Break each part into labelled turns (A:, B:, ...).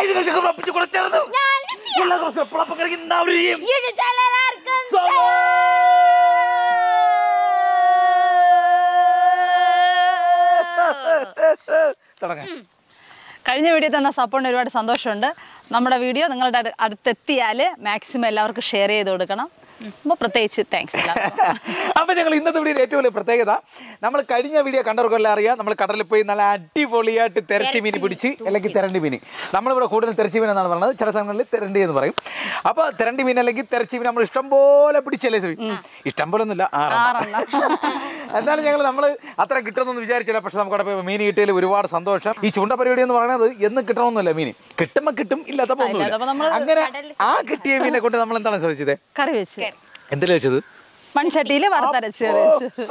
A: ആയിരം ഒപ്പിച്ച് കൊടുത്തത്
B: ഞാൻ ലിസിയ.
A: എല്ലാ ദിവസവും എപ്പോഴപ്പം കഴിക്കുന്നവരെയും
B: യൂട്യൂബ് ചാനൽ
A: തുടങ്ങാം
C: കഴിഞ്ഞ വീഡിയോ തന്ന സപ്പോർട്ടിന് ഒരുപാട് സന്തോഷമുണ്ട് നമ്മുടെ വീഡിയോ നിങ്ങളുടെ അടു- അടുത്തെത്തിയാൽ മാക്സിമം എല്ലാവർക്കും ഷെയർ ചെയ്ത് കൊടുക്കണം അപ്പോൾ പ്രത്യേകിച്ച് താങ്ക്സ് എല്ലാവർക്കും
A: അപ്പൊ ഞങ്ങൾ ഇന്നത്തെ വീഡിയോ ഏറ്റവും വലിയ പ്രത്യേകത നമ്മൾ കഴിഞ്ഞ വീഡിയോ കണ്ടവർക്കെല്ലാം അറിയാം നമ്മൾ കടലിൽ പോയി നല്ല അടിപൊളിയായിട്ട് തെരച്ചി മീൻ പിടിച്ച് അല്ലെങ്കിൽ തെരണ്ടി മീൻ നമ്മളിവിടെ കൂടുതൽ തെരച്ചി മീൻ എന്നാണ് പറയുന്നത് ചില സ്ഥലങ്ങളിൽ തെരണ്ടി എന്ന് പറയും അപ്പൊ തെരണ്ടി മീൻ അല്ലെങ്കിൽ തെരച്ചി മീൻ നമ്മൾ ഇഷ്ടം പോലെ പിടിച്ചല്ലേ സബി ഇഷ്ടം പോലെ ഒന്നുമില്ല ആറെണ്ണം എന്നാലും ഞങ്ങൾ നമ്മൾ അത്ര കിട്ടുമെന്നൊന്നും വിചാരിച്ചില്ല പക്ഷെ നമുക്ക് അവിടെ പോയി മീൻ കിട്ടിയതിൽ ഒരുപാട് സന്തോഷം ഈ ചൂണ്ട പരിപാടി എന്ന് പറയുന്നത് എന്നും കിട്ടണമെന്നല്ല മീൻ കിട്ടുമ്പോ കിട്ടും ഇല്ലാത്തപ്പോ
C: ഇല്ലാത്തപ്പോ
A: ഒന്നുമില്ല
C: നമ്മള്
A: അങ്ങനെ ആ കിട്ടിയ മീനെ കൊണ്ട് നമ്മൾ എന്താണ് ശ്രമിച്ചത്
C: കറി വെച്ച്
A: എന്തിനാ വെച്ചത്
C: മൺചട്ടിയിൽ വറുത്തരച്ച് കറി വെച്ച്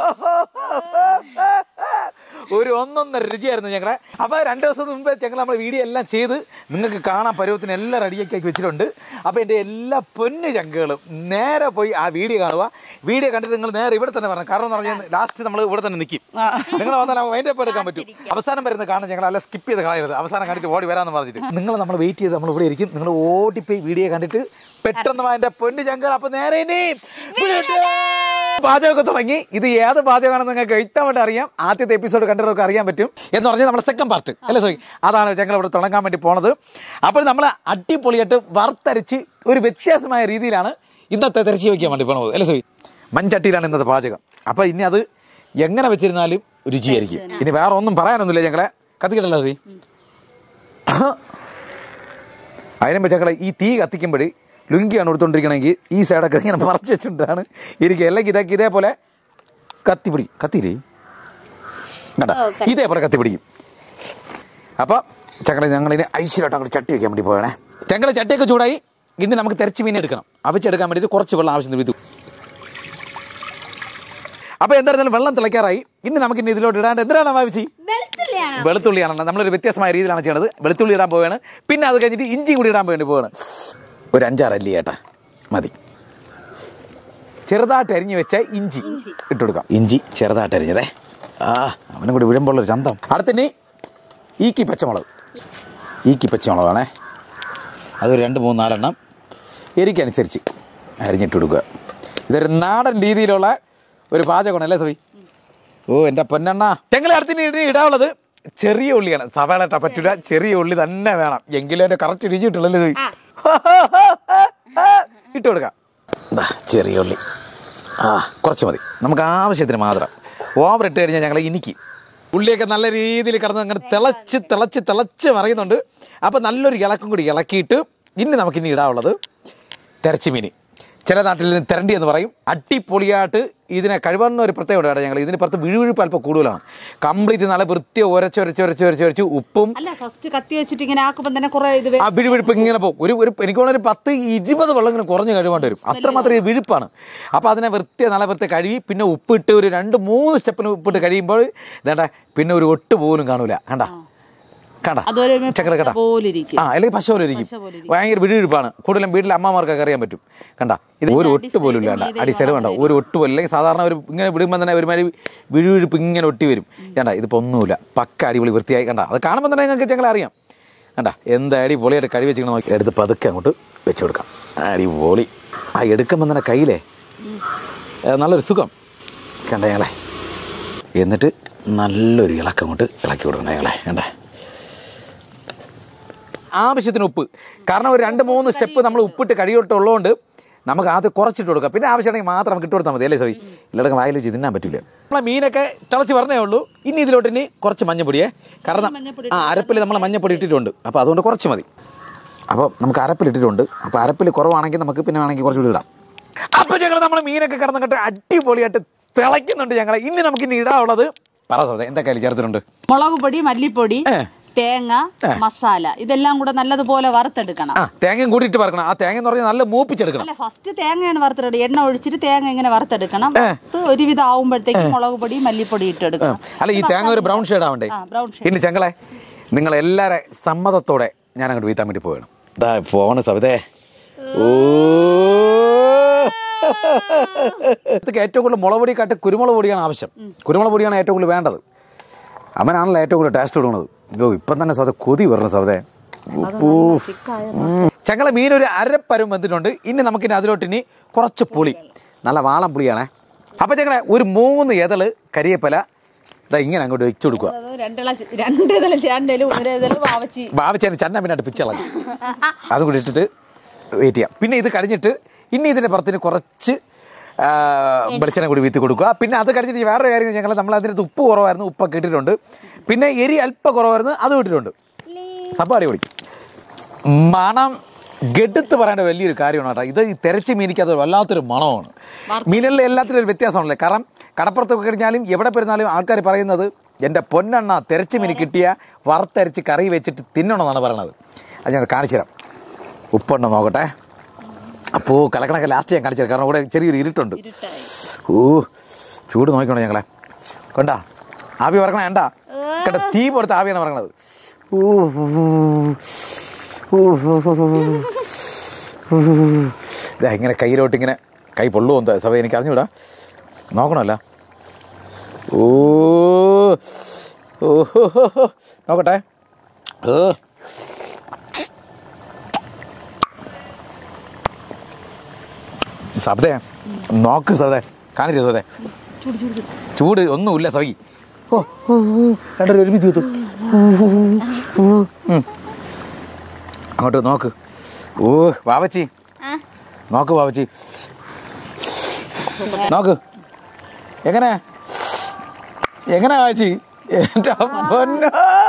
A: ഒരു ഒന്നൊന്നര രുചിയായിരുന്നു ഞങ്ങളെ അപ്പൊ രണ്ടു ദിവസം മുമ്പേ ഞങ്ങൾ നമ്മുടെ വീഡിയോ എല്ലാം ചെയ്ത് നിങ്ങൾക്ക് കാണാൻ പരുവത്തിന് എല്ലാം റെഡിയാക്കി ആക്കി വെച്ചിട്ടുണ്ട് അപ്പൊ എന്റെ എല്ലാ പൊന്നു ചങ്കുകളും നേരെ പോയി ആ വീഡിയോ കാണുക വീഡിയോ കണ്ടിട്ട് നിങ്ങൾ നേരെ ഇവിടെ തന്നെ വരണം കാരണം എന്ന് പറഞ്ഞാൽ ലാസ്റ്റ് നമ്മൾ ഇവിടെ തന്നെ നിൽക്കും നിങ്ങൾ വന്നാൽ മൈൻഡ് അപ്പ് എടുക്കാൻ പറ്റും അവസാനം വരുന്ന കാണാൻ ഞങ്ങൾ അല്ല സ്കിപ്പ് ചെയ്ത് കളയരുത് അവസാനം കണ്ടിട്ട് ഓടി വരാന്ന് പറഞ്ഞിട്ട് നിങ്ങൾ നമ്മൾ വെയിറ്റ് ചെയ്ത് നമ്മൾ ഇവിടെ ഇരിക്കും നിങ്ങൾ ഓടിപ്പോയി വീഡിയോ കണ്ടിട്ട് പെട്ടെന്ന് എന്റെ പൊന്നു ചങ്കൾ അപ്പൊ നേരെ ഇനി പാചകമൊക്കെ തുടങ്ങി ഇത് ഏത് പാചകമാണെന്ന് നിങ്ങൾക്ക് വ്യക്തമായിട്ട് അറിയാം ആദ്യത്തെ എപ്പിസോഡ് കണ്ടവർക്ക് അറിയാൻ പറ്റും എന്ന് പറഞ്ഞാൽ നമ്മുടെ സെക്കൻഡ് പാർട്ട് അല്ലേ സോയി അതാണ് ഞങ്ങൾ ഇവിടെ തുടങ്ങാൻ വേണ്ടി പോണത് അപ്പോൾ നമ്മൾ അടിപൊളിയായിട്ട് വറുത്തരച്ച് ഒരു വ്യത്യാസമായ രീതിയിലാണ് ഇന്നത്തെ തിരച്ചു വയ്ക്കാൻ വേണ്ടി പോണത് അല്ലേ സോയി മൺചട്ടിയിലാണ് ഇന്നത്തെ പാചകം അപ്പോൾ ഇനി അത് എങ്ങനെ വെച്ചിരുന്നാലും രുചിയായിരിക്കും ഇനി വേറെ ഒന്നും പറയാനൊന്നുമില്ല ഞങ്ങളെ കത്തിക്കട്ടല്ലോ സോയി അതിനും വെച്ചങ്ങളെ ഈ തീ കത്തിക്കുമ്പോൾ ലുങ്കിയാണ് എടുത്തോണ്ടിരിക്കണമെങ്കിൽ ഈ സൈഡൊക്കെ ഇങ്ങനെ മറച്ച് വെച്ചിട്ടാണ് ഇരിക്കുക അല്ലെങ്കിൽ ഇതൊക്കെ ഇതേപോലെ കത്തിപ്പിടി കത്തിയില്ലേ കണ്ട ഇതേപോലെ കത്തിപ്പിടിക്കും അപ്പോൾ ചക്കളെ ഞങ്ങളിനി ഐശ്വര്യമായിട്ട് അങ്ങോട്ട് ചട്ടി വെക്കാൻ വേണ്ടി പോകണേ ചക്കളെ ചട്ടിയൊക്കെ ചൂടായി ഇനി നമുക്ക് തെരച്ച് മീൻ എടുക്കണം അവച്ചെടുക്കാൻ വേണ്ടിയിട്ട് കുറച്ച് വെള്ളം ആവശ്യം ഇത് അപ്പോൾ എന്തായിരുന്നാലും വെള്ളം തിളയ്ക്കാറായി ഇനി നമുക്ക് ഇനി ഇതിലോട്ട് ഇടാണ്ട് എന്തിനാണ് ഭാവിച്ചി
B: വെളുത്തുള്ളിയാണ്
A: വെളുത്തുള്ളിയാണ് നമ്മളൊരു വ്യത്യസ്തമായ രീതിയിലാണ് ചെയ്യണത് വെളുത്തുള്ളി ഇടാൻ പോവുകയാണ് പിന്നെ അത് കഴിഞ്ഞിട്ട് ഇഞ്ചി കൂടി ഇടാൻ വേണ്ടി പോവുകയാണ് ഒരു അഞ്ചാറ് അല്ലി ഏട്ടാ മതി ചെറുതായിട്ട് അരിഞ്ഞു വെച്ച ഇഞ്ചി ഇട്ട് കൊടുക്കാം ഇഞ്ചി ചെറുതായിട്ട് അരിഞ്ഞതേ ആ അവനും കൂടി വിഴുമ്പോൾ ഒരു ചന്തം അടുത്തിനി ഈക്കി പച്ചമുളക് ഈക്കി പച്ചമുളകാണേ അതൊരു രണ്ട് മൂന്ന് നാലെണ്ണം എരിക്കനുസരിച്ച് അരിഞ്ഞിട്ട് കൊടുക്കുക ഇതൊരു നാടൻ രീതിയിലുള്ള ഒരു പാചകമാണ് അല്ലേ സവി ഓ എൻ്റെ പൊന്നെണ്ണ ഞങ്ങൾ അടുത്തിന് ഇനി ഇടാനുള്ളത് ചെറിയ ഉള്ളിയാണ് സവാള ഇട്ടാ പറ്റൂല ചെറിയ ഉള്ളി തന്നെ വേണം എങ്കിലും എൻ്റെ കറക്റ്റ് രുചി കിട്ടുള്ളൂ സവി ഇട്ട് കൊടുക്കാം ദാ, ചെറിയ ഉള്ളി ആ കുറച്ച് മതി നമുക്ക് ആവശ്യത്തിന് മാത്രം ഓവർ ഇട്ട് കഴിഞ്ഞാൽ ഞങ്ങൾ ഇനിക്ക് ഉള്ളിയൊക്കെ നല്ല രീതിയിൽ കിടന്ന് അങ്ങനെ തിളച്ച് തിളച്ച് തിളച്ച് മറിയുന്നുണ്ട് അപ്പോൾ നല്ലൊരു ഇളക്കും കൂടി ഇളക്കിയിട്ട് ഇനി നമുക്കിനി ഇടാനുള്ളത് തെരച്ചി മീൻ ചില നാട്ടിൽ നിന്ന് തെരണ്ടി എന്ന് പറയും അടിപൊളിയായിട്ട് ഇതിനെ കഴിവുന്ന ഒരു പ്രത്യേകത കേട്ടോ ഞങ്ങൾ ഇതിന് പുറത്ത് വിഴുവിഴുപ്പ് അല്പം കൂടുതലാണ് കംപ്ലീറ്റ് നല്ല വൃത്തി ഒരച്ച് ഒരച്ച് ഒരച്ച് ഒരച്ച് ഒരച്ച് ഉപ്പും
C: അല്ല ഫസ്റ്റ് കത്തി വെച്ചിട്ട് ഇങ്ങനെ ആക്കുമ്പോൾ തന്നെ കുറെ ഇത്
A: ആ വിഴുവിഴുപ്പ് ഇങ്ങനെ പോകും ഒരു ഒരു എനിക്ക് തോന്നുന്നു ഒരു പത്ത് ഇരുപത് വെള്ളം ഇങ്ങനെ കുറഞ്ഞ് കഴുകേണ്ടി വരും അത്രമാത്രം ഇത് വിഴുപ്പാണ് അപ്പോൾ അതിനെ വൃത്തി നല്ല വൃത്തി കഴുകി പിന്നെ ഉപ്പിട്ട് ഒരു രണ്ട് മൂന്ന് സ്റ്റെപ്പിന് ഉപ്പിട്ട് കഴിയുമ്പോൾ ഇതേണ്ട പിന്നെ ഒരു ഒട്ട് പോലും കാണൂല കണ്ട കണ്ട
C: അതൊരു
A: ചക്കര കണ്ട
C: പോലെ ഇരിക്കും
A: ആ അല്ലെങ്കിൽ പശ പോലെ ഇരിക്കും
C: പശ പോലെ ഇരിക്കും.
A: ഭയങ്കര വിഴുവിഴുപ്പാണ് കൂടുതലും വീട്ടിലെ അമ്മമാർക്കൊക്കെ അറിയാൻ പറ്റും കണ്ട ഇത് ഒരു ഒട്ട് പോലും ഇല്ല കണ്ട അടി സൈഡ് കണ്ട ഒരു ഒട്ട് പോലും അല്ലെങ്കിൽ സാധാരണ ഒരു ഇങ്ങനെ വിടുമ്പോൾ തന്നെ ഒരുമാതിരി വിഴുവിഴുപ്പ് ഇങ്ങനെ ഒട്ടി വരും കണ്ട ഇതിപ്പോൾ ഒന്നുമില്ല പക്ക അടിപൊളി വൃത്തിയായി കണ്ട അത് കാണുമ്പോൾ തന്നെ നിങ്ങൾക്ക് ഞങ്ങളെ അറിയാം കണ്ട എന്താ അടിപൊളിയായിട്ട് കഴി വെച്ചിരിക്കണം നോക്കി എടുത്ത് പതുക്കെ അങ്ങോട്ട് വെച്ച് കൊടുക്കാം അടിപൊളി ആ എടുക്കുമ്പോൾ തന്നെ കയ്യിലേ ഏ, നല്ലൊരു സുഖം കണ്ട ഞങ്ങളെ എന്നിട്ട് നല്ലൊരു ഇളക്കം കൊണ്ട് ഇളക്കി കൊടുക്കണം ഞങ്ങളെ കണ്ടേ ആവശ്യത്തിന് ഉപ്പ് കാരണം ഒരു രണ്ട് മൂന്ന് സ്റ്റെപ്പ് നമ്മൾ ഉപ്പിട്ട് കഴിയോട്ടുള്ളതുകൊണ്ട് നമുക്ക് ആദ്യം കുറച്ചിട്ട് കൊടുക്കാം പിന്നെ ആവശ്യമാണെങ്കിൽ മാത്രം നമുക്ക് ഇട്ട് കൊടുത്താൽ മതി അല്ലേ സവി എല്ലാവർക്കും വായിൽ വെച്ച് തിന്നാൻ പറ്റില്ല നമ്മളെ മീനൊക്കെ തിളച്ച് പറഞ്ഞേ ഉള്ളൂ ഇനി ഇതിലോട്ട് ഇനി കുറച്ച് മഞ്ഞപ്പൊടിയേ കാരണം ആ അരപ്പിൽ നമ്മൾ മഞ്ഞപ്പൊടി ഇട്ടിട്ടുണ്ട് അപ്പോൾ അതുകൊണ്ട് കുറച്ച് മതി അപ്പോൾ നമുക്ക് അരപ്പിൽ ഇട്ടിട്ടുണ്ട് അപ്പോൾ അരപ്പിൽ കുറവാണെങ്കിൽ നമുക്ക് പിന്നെ വേണമെങ്കിൽ കുറച്ചുകൂടി ഇടാം അപ്പോൾ ഞങ്ങൾ നമ്മൾ മീനൊക്കെ കിടന്നിട്ട് അടിപൊളിയായിട്ട് തിളയ്ക്കുന്നുണ്ട് ഞങ്ങൾ ഇനി നമുക്ക് ഇനി ഇടാനുള്ളത് പറ സൗദ എന്തൊക്കെ അതിൽ ചേർത്തിട്ടുണ്ട്
C: മുളക് പൊടി മല്ലിപ്പൊടി
A: ഏ.
C: തേങ്ങ മസാല ഇതെല്ലാം കൂടെ നല്ലതുപോലെ വറുത്തെടുക്കണം
A: ആ തേങ്ങയും കൂടി ഇട്ട് പറക്കണം ആ തേങ്ങ എന്ന് പറഞ്ഞാൽ നല്ല മൂപ്പിച്ചെടുക്കണം
C: അല്ല ഫസ്റ്റ് തേങ്ങയാണ് വറുത്തെടുക്കുക എണ്ണ ഒഴിച്ചിട്ട് തേങ്ങ ഇങ്ങനെ വറുത്തെടുക്കണം വറുത്ത് ഒരുവിധം ആവുമ്പോഴത്തേക്ക് മുളക് പൊടി മല്ലിപ്പൊടി ഇട്ടെടുക്കണം
A: അല്ല ഈ തേങ്ങ ഒരു ബ്രൗൺ ഷെയ്ഡ് ആവണ്ടേ
C: ആ ബ്രൗൺ ഷെയ്ഡ്
A: ഇനി ചങ്ങളെ നിങ്ങൾ എല്ലാരെ സമ്മതത്തോടെ ഞാൻ അങ്ങോട്ട് വീത്താൻ വേണ്ടി പോവുകയാണ് ഇതാ പോണ് സവിതേ ഓ ഇതൊക്കെ ഏറ്റവും കൂടുതൽ മുളക് പൊടിക്കാട്ട് കുരുമുളക് പൊടിയാണ് ആവശ്യം കുരുമുളക് പൊടിയാണ് ഏറ്റവും കൂടുതൽ വേണ്ടത് അവനാണല്ലോ ഏറ്റവും കൂടുതൽ ടേസ്റ്റ് കൊടുക്കുന്നത് അയ്യോ ഇപ്പം തന്നെ സൗദ കൊതി വരണം സൗദേ ചങ്ങള മീൻ ഒരു അരപ്പരും വെന്തിട്ടുണ്ട് ഇനി നമുക്കിനി അതിലോട്ട് ഇനി കുറച്ച് പുളി നല്ല വാളം പുളിയാണേ അപ്പം ഞങ്ങളെ ഒരു മൂന്ന് എതള് കരിയേപ്പല ഇതാ ഇങ്ങനെ അങ്ങോട്ട് വെച്ചു കൊടുക്കുക
C: രണ്ടിള രണ്ട് ഇതിൽ ചേണ്ടേലും ഒരു ഇതിൽ വാവച്ചി
A: ഭാവിച്ചതിന് ചന്ന പിന്നെ പിച്ചളഞ്ഞു അതും കൂടി ഇട്ടിട്ട് വെയിറ്റ് ചെയ്യാം പിന്നെ ഇത് കഴിഞ്ഞിട്ട് ഇനി ഇതിന്റെ പുറത്തിന് കുറച്ച് ആ, വെളിച്ചെണ്ണ കൂടി വീത്തി കൊടുക്കുക പിന്നെ അത് കഴിഞ്ഞിട്ട് വേറെ കാര്യം ഞങ്ങൾ നമ്മൾ അതിനകത്ത് ഉപ്പ് കുറവായിരുന്നു ഉപ്പൊക്കെ ഇട്ടിട്ടുണ്ട് പിന്നെ എരി അല്പം കുറവായിരുന്നു അതും ഇട്ടിട്ടുണ്ട് സംഭവം അടിപൊളി മണം ഗെടുത്ത് പറയേണ്ട വലിയൊരു കാര്യമാണ് കേട്ടോ ഇത് ഈ തെരച്ച് മീനിക്ക് അത് വല്ലാത്തൊരു മണമാണ് മീനുകളിൽ എല്ലാത്തിലും ഒരു വ്യത്യാസമാണല്ലേ കാരണം കടപ്പുറത്തൊക്കെ കഴിഞ്ഞാലും എവിടെ പെരുന്നാലും ആൾക്കാർ പറയുന്നത് എൻ്റെ പൊന്നെണ്ണ തെരച്ച് മീൻ കിട്ടിയ വറുത്തരച്ച് കറി വെച്ചിട്ട് തിന്നണമെന്നാണ് പറയണത് അത് ഞാൻ കാണിച്ചു തരാം ഉപ്പുണ്ടോ നോക്കട്ടെ അപ്പോൾ കലക്കണൊക്കെ ലാസ്റ്റ് ഞാൻ കാണിച്ചു തരാം കാരണം ഇവിടെ ചെറിയൊരു ഇരുട്ടുണ്ട് ഓ ചൂട് നോക്കണം ഞങ്ങളെ കണ്ടാ ആവി പറക്കണ വേണ്ട കണ്ട തീ പോലത്തെ ആവിയാണ് പറയണത് ഓ ഇതാ ഇങ്ങനെ കയ്യിലോട്ട് ഇങ്ങനെ കൈ പൊള്ളുമോ എന്തോ സഭ എനിക്ക് അറിഞ്ഞൂടാ നോക്കണമല്ല ഓ ഓ നോക്കട്ടെ ഓ സബ്ദേ നോക്ക് സബ്ദേ കാണിച്ചു സബ്ദേ ചൂട് ഒന്നുമില്ല സവി ഓ ഓ, ഓ, രണ്ടുപേരും ഒരുമിച്ച് കുത്തു അങ്ങോട്ട് നോക്ക് ഓ വാവച്ചി
B: ആ
A: നോക്ക് വാവച്ചി നോക്ക് എങ്ങനെ എങ്ങനെ വാവച്ചി എൻ്റെ പൊന്നോ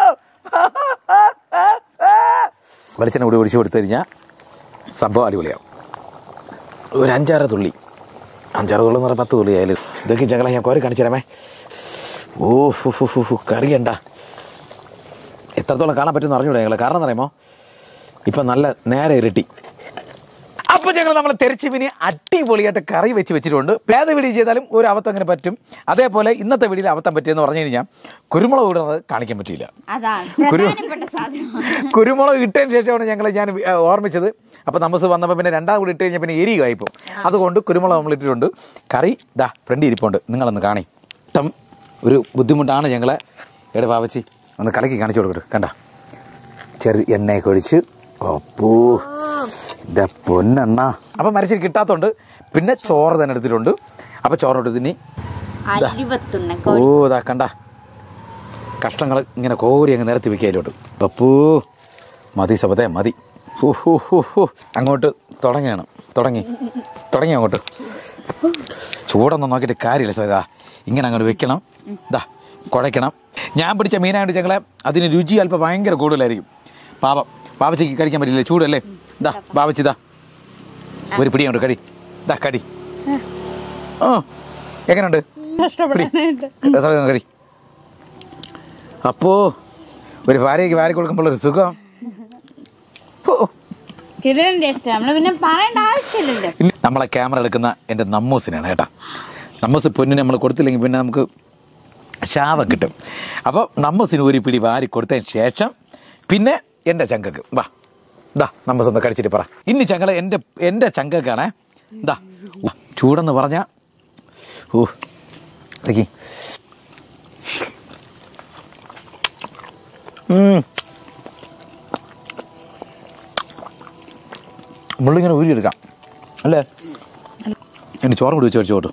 A: വെളിച്ചെണ്ണ കൂടി ഒഴിച്ചു കൊടുത്തു കഴിഞ്ഞാൽ സംഭവം അടിപൊളിയാവും ഒരു അഞ്ചാറ് തുള്ളി അഞ്ചാറ് തുള്ളി എന്ന് പറഞ്ഞാൽ പത്ത് തുള്ളി ആയാലും ഇതൊക്കെ ഞങ്ങളെ ഞാൻ കോരി കാണിച്ചു തരാമേ ഓ ഫു ഫു ഫു ഫു കറി കണ്ട എത്രത്തോളം കാണാൻ പറ്റുമെന്ന് അറിഞ്ഞൂടെ ഞങ്ങൾ കാരണം എന്താ പറയുമോ ഇപ്പം നല്ല നേരെ ഇരട്ടി അപ്പൊ ഞങ്ങൾ നമ്മൾ തെരച്ചി മീനി അടിപൊളിയായിട്ട് കറി വെച്ച് വെച്ചിട്ടുണ്ട് ഏത് വീഡിയോ ചെയ്താലും ഒരു അബദ്ധം അങ്ങനെ പറ്റും അതേപോലെ ഇന്നത്തെ വീഡിയോയിൽ അബദ്ധം പറ്റിയെന്ന് പറഞ്ഞു കഴിഞ്ഞാൽ കുരുമുളക് ഇടുന്നത് കാണിക്കാൻ പറ്റിയില്ല
B: അതാണ്
A: കുരു-
B: പ്രധാനപ്പെട്ട സാധനം
A: കുരുമുളക് ഇട്ടതിന് ശേഷമാണ് ഞങ്ങൾ ഞാൻ ആ, ഓർമ്മിച്ചത് അപ്പോൾ നമ്മസ് വന്നപ്പോൾ പിന്നെ രണ്ടാം കൂടി ഇട്ട് കഴിഞ്ഞാൽ പിന്നെ എരി കായിപ്പോൾ അതുകൊണ്ട് കുരുമുളക് നമ്മൾ ഇട്ടിട്ടുണ്ട് കറി ദാ ഫ്രണ്ട് ഇരിപ്പുണ്ട് നിങ്ങളൊന്ന് കാണി ഇഷ്ടം ഒരു ബുദ്ധിമുട്ടാണ് ഞങ്ങളെ എവിടെ പാവച്ചി ഒന്ന് കലക്കി കാണിച്ചു കൊടുക്കട്ടെ കണ്ട ചെറു എണ്ണയൊക്കെ ഒഴിച്ച് ഒപ്പൂ എൻ്റെ പൊന്നെണ്ണ അപ്പം മരച്ചിരി കിട്ടാത്തതുകൊണ്ട് പിന്നെ ചോറ് തന്നെ എടുത്തിട്ടുണ്ട് അപ്പോൾ ചോറോട്ട് തിന്നി
B: അരിവത്തുണ്ണ
A: ഓ ഇതാ കണ്ട കഷ്ണങ്ങൾ ഇങ്ങനെ കോരി അങ്ങ് നിരത്തി വെക്കയിലോട്ട് പപ്പൂ മതി സബതേ മതി ഹു, ഹു, ഹു, ഹു. അങ്ങോട്ട് തുടങ്ങിയാണ് തുടങ്ങി തുടങ്ങി അങ്ങോട്ട് ചൂടൊന്നും നോക്കിയിട്ട് കാര്യമില്ല സവിത ഇങ്ങനെ അങ്ങോട്ട് വെക്കണം ഇതാ കുഴയ്ക്കണം ഞാൻ പിടിച്ച മീനായിട്ട് ഞങ്ങളെ അതിന് രുചി അല്പം ഭയങ്കര കൂടുതലായിരിക്കും പാപം പാവച്ചയ്ക്ക് കഴിക്കാൻ പറ്റില്ല ചൂടല്ലേ ഇതാ പാവച്ചി ഇതാ ഒരു പിടി അങ്ങോട്ട് കടി ഇതാ കടി ആ എങ്ങനെയുണ്ട് പിടി സവിത ഒന്ന് കടി അപ്പോ ഒരു ഭാര്യയ്ക്ക് വാരി കൊടുക്കുമ്പോൾ ഒരു സുഖം ഹോ.
B: കിരൺ ടേസ്റ്റ് നമ്മള് പിന്നെ പറയേണ്ട ആവശ്യമില്ലല്ലോ
A: ഇനി നമ്മളെ ക്യാമറ എടുക്കുന്ന എൻ്റെ നമ്മൂസിനാണ് കേട്ടാ നമ്മൂസ് പൊന്നിന് നമ്മൾ കൊടുത്തില്ലെങ്കിൽ പിന്നെ നമുക്ക് ശാപം കിട്ടും അപ്പോൾ നമ്മൂസിന് ഒരു പിടി വാരി കൊടുത്തതിന് ശേഷം പിന്നെ എൻ്റെ ചങ്കക്ക് വാ ദാ നമ്മസ് ഒന്ന് കടിച്ചിട്ട് പറ ഇനി ചങ്കള എൻ്റെ എൻ്റെ ചങ്കക്കാണേ ദാ വാ, ചൂടെന്ന് പറഞ്ഞ ഓ ഇതൊക്കെ മുള്ളിങ്ങനെ ഊരിയെടുക്കാം അല്ലേ എൻ്റെ ചോറ് കൂടി വെച്ച് കഴിച്ചോട്ടു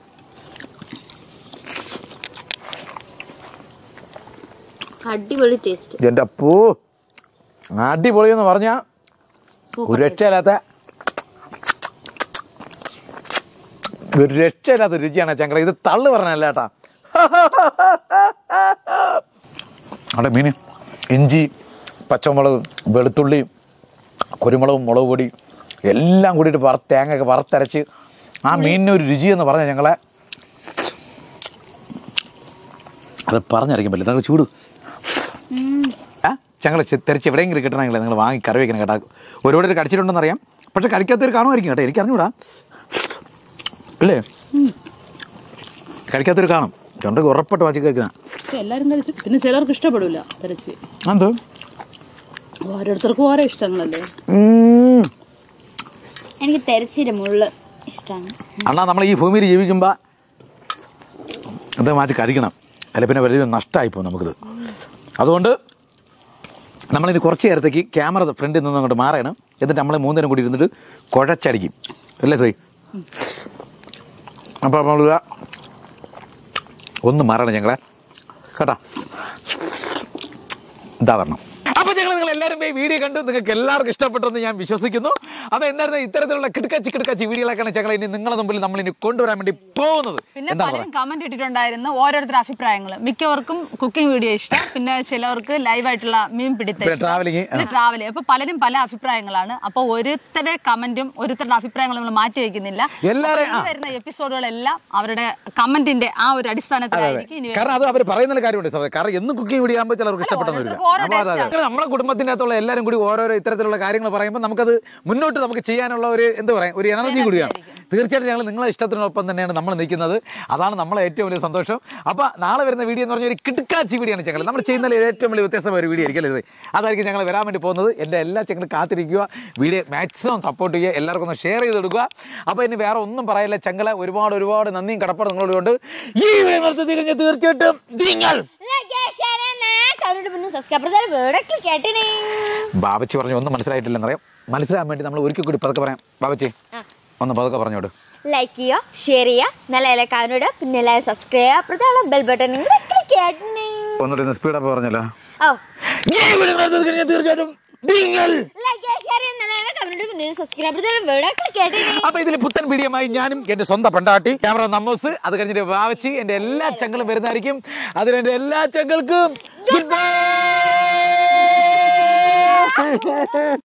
B: അടിപൊളി ടേസ്റ്റ്
A: എൻ്റെ പൂ അടിപൊളി എന്ന് പറഞ്ഞാൽ ഒരു രക്ഷയില്ലാത്ത ഒരു രക്ഷയില്ലാത്ത രുചിയാണ് ചങ്കട ഇത് തള്ളു പറഞ്ഞല്ല ഏട്ടാ അവിടെ മീൻ ഇഞ്ചി പച്ചമുളക് വെളുത്തുള്ളി കുരുമുളകും മുളക് പൊടി എല്ലാം കൂടിയിട്ട് വറുത്ത് തേങ്ങയൊക്കെ വറുത്തരച്ച് ആ മീനിന് ഒരു രുചി എന്ന് പറഞ്ഞാൽ ഞങ്ങളെ അത് പറഞ്ഞറിയിക്കാൻ പറ്റില്ല നിങ്ങൾ ചൂട് ആ ഞങ്ങൾ തെരച്ച് എവിടെയെങ്കിലും കിട്ടണമെങ്കിൽ നിങ്ങൾ വാങ്ങി കറി വെക്കണം കേട്ടോ ഒരുപാട് കടിച്ചിട്ടുണ്ടെന്ന് അറിയാം പക്ഷെ കഴിക്കാത്തവർ കാണുമായിരിക്കും കേട്ടോ എനിക്ക് അറിഞ്ഞൂടാ അല്ലേ കഴിക്കാത്തവർ കാണും തൊണ്ടക്ക് ഉറപ്പായിട്ട് വാച്ചി കഴിക്കണം
C: എല്ലാരും കഴിച്ചു പിന്നെ ചിലർക്ക് ഇഷ്ടപ്പെടില്ല തിരച്ച്
A: എന്തോ
C: ഓരോരുത്തർക്കും ഓരോ ഇഷ്ടങ്ങളല്ലേ
B: എനിക്ക് തെരച്ചിന്റെ മുള്ള് ഇഷ്ടമാണ്
A: അണ്ണാ നമ്മൾ ഈ ഭൂമിയിൽ ജീവിക്കുമ്പോൾ ഇത് മാറ്റി കഴിക്കണം അല്ല പിന്നെ വലിയ നഷ്ടമായിപ്പോകും നമുക്കിത് അതുകൊണ്ട് നമ്മളിനി കുറച്ച് നേരത്തേക്ക് ക്യാമറ ഫ്രണ്ടിൽ നിന്ന് അങ്ങോട്ട് മാറണം എന്നിട്ട് നമ്മൾ മൂന്നേരം കൂടി ഇരുന്നിട്ട് കുഴച്ചടിക്കും അല്ലേ സോയി അപ്പോൾ നമ്മൾ ഇതാ ഒന്ന് മാറണം ഞങ്ങളെ കേട്ടാ ഇതാ വരണം അപ്പൊ ഞങ്ങൾ നിങ്ങൾ എല്ലാവരും പോയി വീഡിയോ കണ്ടു നിങ്ങൾക്ക് എല്ലാവർക്കും ഇഷ്ടപ്പെട്ടെന്ന് ഞാൻ വിശ്വസിക്കുന്നു അപ്പൊ എന്തായിരുന്നു ഇത്തരത്തിലുള്ള കിടക്കച്ചി കിടക്കച്ചി വീഡിയോകളൊക്കെയാണ് ഞങ്ങൾ ഇനി നിങ്ങളുടെ മുമ്പിൽ നമ്മൾ ഇനി കൊണ്ടുവരാൻ വേണ്ടി പോകുന്നത്
C: പിന്നെ
A: എന്താണ്
C: പലരും കമന്റ് ഇട്ടിട്ടുണ്ടായിരുന്നു ഓരോരുത്തരുടെ അഭിപ്രായങ്ങൾ മിക്കവർക്കും കുക്കിംഗ് വീഡിയോ ഇഷ്ടം പിന്നെ ചിലവർക്ക് ലൈവായിട്ടുള്ള മീൻ പിടുത്തം
A: പിന്നെ travelling, ആ.
C: ട്രാവൽ അപ്പൊ പലരും പല അഭിപ്രായങ്ങളാണ് അപ്പൊ ഓരോരുത്തരുടെ കമന്റും ഓരോരുത്തരുടെ അഭിപ്രായങ്ങളും നമ്മൾ മാറ്റി വയ്ക്കുന്നില്ല
A: എല്ലാവരെയും,
C: അപ്പൊ ഇനി വരുന്ന എപ്പിസോഡുകളെല്ലാം അവരുടെ കമന്റിന്റെ ആ ഒരു അടിസ്ഥാനത്തിലായിരിക്കും ഇനി
A: കാരണം അത് അവർ പറയുന്ന കാര്യമുണ്ട് സഹോദരൻ കാരണം എന്നും കുക്കിംഗ് വീഡിയോ ആകുമ്പോൾ ചിലർക്ക് ഇഷ്ടപ്പെട്ടെന്ന് വരില്ല
C: ഓരോരുത്തർക്കും ഓരോ
A: അപ്പോൾ അതെ, അതെ.
C: taste ആണ്.
A: നമ്മുടെ കുടുംബത്തിന്റെ അകത്തുള്ള എല്ലാവരും കൂടി ഓരോരോ ഇത്തരത്തിലുള്ള കാര്യങ്ങൾ പറയുമ്പോൾ നമുക്കത് മുന്നോട്ട് നമുക്ക് ചെയ്യാനുള്ള ഒരു എന്താ പറയാ ഒരു എനർജി കൂടിയാണ് തീർച്ചയായിട്ടും ഞങ്ങൾ നിങ്ങളെ ഇഷ്ടത്തിനൊപ്പം തന്നെയാണ് നമ്മൾ നിൽക്കുന്നത് അതാണ് നമ്മളെ ഏറ്റവും വലിയ സന്തോഷം അപ്പോൾ നാളെ വരുന്ന വീഡിയോ എന്ന് പറഞ്ഞാൽ ഒരു കിടുക്കാച്ചി വീഡിയോ ആണ് ഞങ്ങൾ നമ്മൾ ചെയ്യുന്നതിൽ ഏറ്റവും വലിയ വ്യത്യസ്തമായ ഒരു വീഡിയോ ആയിരിക്കും അല്ലേ ഇത്? അതായിരിക്കും ഞങ്ങൾ വരാൻ വേണ്ടി പോകുന്നത് എൻ്റെ എല്ലാ ചെങ്ങളും കാത്തിരിക്കുക വീഡിയോ മാക്സിമം സപ്പോർട്ട് ചെയ്യുക എല്ലാവർക്കും ഒന്ന് ഷെയർ ചെയ്ത് കൊടുക്കുക അപ്പോൾ ഇനി വേറെ ഒന്നും പറയില്ല ചങ്ങളെ ഒരുപാട് ഒരുപാട് നന്ദിയും കടപ്പാട് നിങ്ങളോട് കൊണ്ട് ഈ വീഡിയോ നിർത്തി കഴിഞ്ഞാൽ തീർച്ചയായിട്ടും നിങ്ങൾ
B: സബ്സ്ക്രൈബർ വേടൊക്കെ കേട്ടിനെ
A: ബാബച്ചി പറഞ്ഞു ഒന്നും മനസ്സിലായിട്ടില്ലെന്നറിയാം മനസ്സിലാകാൻ വേണ്ടി നമ്മൾ ഒരിക്കൽ കൂടി പതുക്കെ പറയാം ബാബച്ചി ഒന്ന് പതുക്കെ പറഞ്ഞോട്
B: ലൈക്ക് ചെയ്യുക ഷെയർ ചെയ്യുക നല്ല ഇലക്കാവിനോട് പിന്നെ എല്ലാവരും സബ്സ്ക്രൈബ് അപ്പുറത്തുള്ള ബെൽ ബട്ടൺ കൂടെ ക്ലിക്ക് കേട്ടിനെ
A: ഒന്നുകൂടി സ്പീഡപ്പ് പറഞ്ഞല്ലോ
B: ഓ
A: ഈ വീഡിയോ നിർത്തി കഴിഞ്ഞാൽ തീർച്ചയായിട്ടും നിങ്ങൾ
B: ലൈക്ക് ചെയ്യുക ഷെയർ ചെയ്യുക നല്ല ഇലക്കാവിനോട് പിന്നെ സബ്സ്ക്രൈബ് വേടൊക്കെ കേട്ടിനെ
A: അപ്പൊ ഇതിൽ പുത്തൻ വീഡിയോമായി ഞാനും എന്റെ സ്വന്തം പെണ്ടാട്ടി ക്യാമറ നമ്മോസ് അത് കഴിഞ്ഞിട്ട് വാവച്ചി എന്റെ എല്ലാ ചങ്ങളും വരുന്നതായിരിക്കും അതിന് എന്റെ എല്ലാ ചങ്ങൾക്കും ഗുഡ് ബൈ